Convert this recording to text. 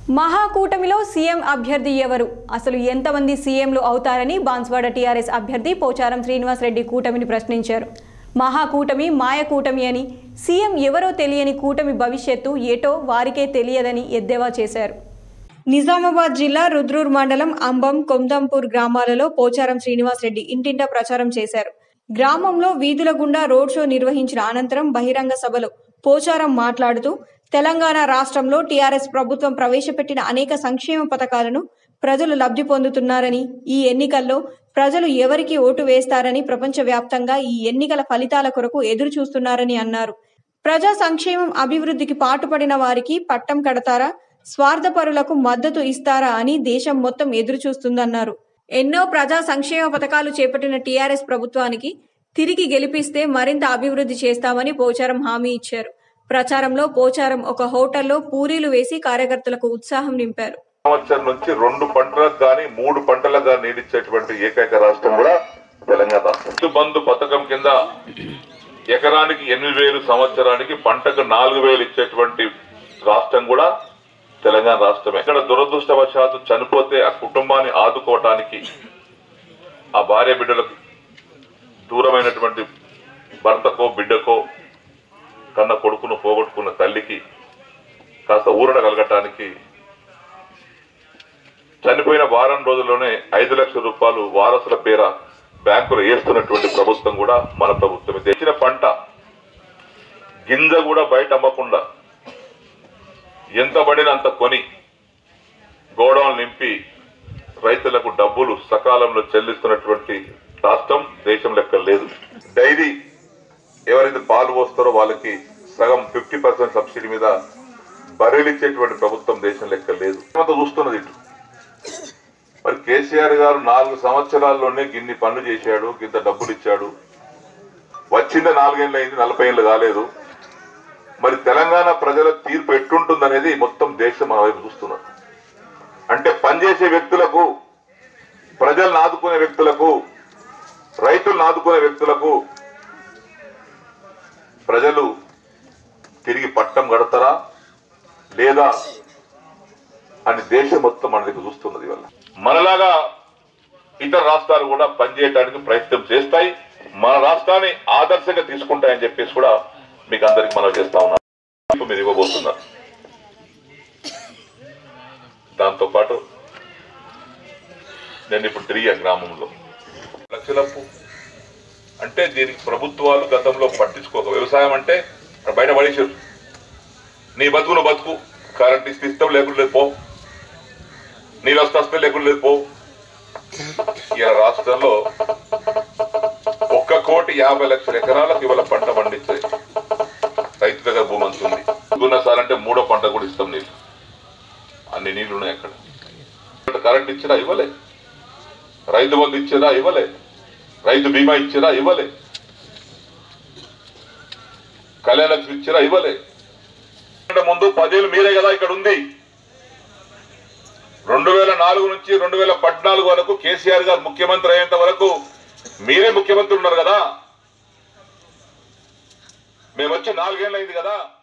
మహాకూటమిలో CM అభ్యర్థి ఎవరు అసలు ఎంతమంది సీఎంలు అవుతారని బాన్స్వాడ టీఆర్ఎస్ అభ్యర్థి పోచారం శ్రీనివాసరెడ్డి కూటమిని ప్రశ్నించారు మహాకూటమి మాయ కూటమి అని సీఎం ఎవరో తెలియని కూటమి భవిష్యత్తు ఏటో వారికే తెలియదని ఎద్దేవా చేశారు నిజామాబాద్ జిల్లా రుద్రూర్ మండలం అంబం కొందంపూర్ గ్రామాలలో పోచారం శ్రీనివాసరెడ్డి ఇంటింటా ప్రచారం చేశారు గ్రామంలో వీధుల గుండా రోడ్ షో నిర్వహించిన అనంతరం బహిరంగ సభలో పోచారం మాట్లాడుతూ తెలంగాణ రాష్ట్రంలో టీఆర్ఎస్ ప్రభుత్వం ప్రవేశపెట్టిన అనేక సంక్షేమ పథకాలను ప్రజలు లబ్ధి పొందుతున్నారని ఈ ఎన్నికల్లో ప్రజలు ఎవరికి ఓటు వేస్తారని ప్రపంచవ్యాప్తంగా ఈ ఎన్నికల ఫలితాల కొరకు ఎదురు చూస్తున్నారని అన్నారు ప్రజా సంక్షేమం అభివృద్ధికి పాటుపడిన వారికి పట్టం కడతారా స్వార్థపరులకు మద్దతు ఇస్తారా అని దేశం మొత్తం ఎదురు చూస్తుందన్నారు ఎన్నో ప్రజా సంక్షేమ పథకాలు చేపట్టిన టీఆర్ఎస్ ప్రభుత్వానికి తిరిగి గెలిపిస్తే మరింత అభివృద్ధి చేస్తామని పోచారం హామీ ఇచ్చారు ప్రచారంలో పోచారం ఒక హోటల్లో పూరీలు వేసి కార్యకర్తలకు ఉత్సాహం నింపారు సంవత్సరం నుంచి రెండు పంటలకు గాని మూడు పంటలకు గాని నీడిచ్చేటువంటి ఏకైక రాష్ట్రం కూడా తెలంగాణ రాష్ట్రం రైతు బంధు పథకం కింద ఎకరానికి ఎనిమిది వేలు సంవత్సరానికి పంటకు నాలుగు వేలు ఇచ్చేటువంటి రాష్ట్రం కూడా తెలంగాణ రాష్ట్రమే ఇక్కడ దురదృష్టవశాత్తు చనిపోతే ఆ కుటుంబాన్ని ఆదుకోవటానికి ఆ భార్య బిడ్డలకు దూరమైనటువంటి భర్తకో బిడ్డకో కన్న కొడుకును పోగొట్టుకున్న తల్లికి కాస్త ఊరట కలగటానికి చనిపోయిన వారం రోజుల్లోనే ఐదు లక్షల రూపాయలు వారసుల పేర బ్యాంకులు వేస్తున్నటువంటి ప్రభుత్వం కూడా మన ప్రభుత్వమే తెచ్చిన పంట గింజ కూడా బయట అమ్మకుండా ఎంత పడినా అంత కొని గోడౌన్ నింపి రైతులకు డబ్బులు సకాలంలో చెల్లిస్తున్నటువంటి రాష్ట్రం దేశం లెక్క లేదు డైరీ ఎవరైతే పాలు పోస్తారో వాళ్ళకి సగం ఫిఫ్టీ పర్సెంట్ సబ్సిడీ మీద బర్రెలు ఇచ్చేటువంటి ప్రభుత్వం దేశం లెక్క లేదు అంతా చూస్తున్నది ఇటు మరి కేసీఆర్ గారు నాలుగు సంవత్సరాల్లోనే గిన్ని పనులు చేశాడు గింత డబ్బులు ఇచ్చాడు వచ్చిందే నాలుగేళ్ళు అయింది నలభై ఏళ్ళు కాలేదు మరి తెలంగాణ ప్రజల తీర్పు ఎట్టుంటుందనేది మొత్తం దేశం మన వైపు చూస్తున్నారు అంటే పనిచేసే వ్యక్తులకు ప్రజలను ఆదుకునే వ్యక్తులకు రైతులను ఆదుకునే వ్యక్తులకు ప్రజలు తిరిగి పట్టం గడతారా లేదా అని దేశం మొత్తం మన దగ్గర చూస్తున్నది వల్ల మనలాగా ఇతర రాష్ట్రాలు కూడా పనిచేయడానికి ప్రయత్నం చేస్తాయి మన రాష్ట్రాన్ని ఆదర్శంగా తీసుకుంటాయని చెప్పేసి కూడా మీకు అందరికి మనం చేస్తా ఉన్నాం ఇప్పుడు మీరు ఇవ్వబోతున్నారు దాంతో పాటు నేను ఇప్పుడు తిరిగా గ్రామంలో లక్షలప్పు అంటే దీనికి ప్రభుత్వాలు గతంలో పట్టించుకోక వ్యవసాయం అంటే బయట పడేసారు నీ బతుకు నువ్వు బతుకు కరెంట్ ఇస్తే ఇస్తాం లేకుండా లేదు పో నీళ్ళు వస్తే వస్తే లేకుండా లేదు పో ఇలా రాష్ట్రంలో ఒక్క కోటి యాభై లక్షల ఎకరాలకు ఇవాళ పంట పండించే రైతు దగ్గర భూమి అంత ఉంది గున్న సార్ అంటే మూడో పంట కూడా ఇస్తాం నీళ్ళు అన్ని నీళ్లు ఉన్నాయి అక్కడ కరెంట్ ఇచ్చినా ఇవ్వలే రైతు బంధు ఇచ్చినా ఇవ్వలే రైతు బీమా ఇచ్చినా ఇవ్వలే కళ్యాణ లక్ష్మి ఇచ్చినా ఇవ్వలే అంటే ముందు పదేళ్ళు మీరే కదా ఇక్కడ ఉంది రెండు వేల నాలుగు నుంచి రెండు వేల పద్నాలుగు వరకు కేసీఆర్ గారు ముఖ్యమంత్రి అయ్యేంత వరకు మీరే ముఖ్యమంత్రి ఉన్నారు కదా మేము వచ్చి నాలుగేళ్ళు అయింది కదా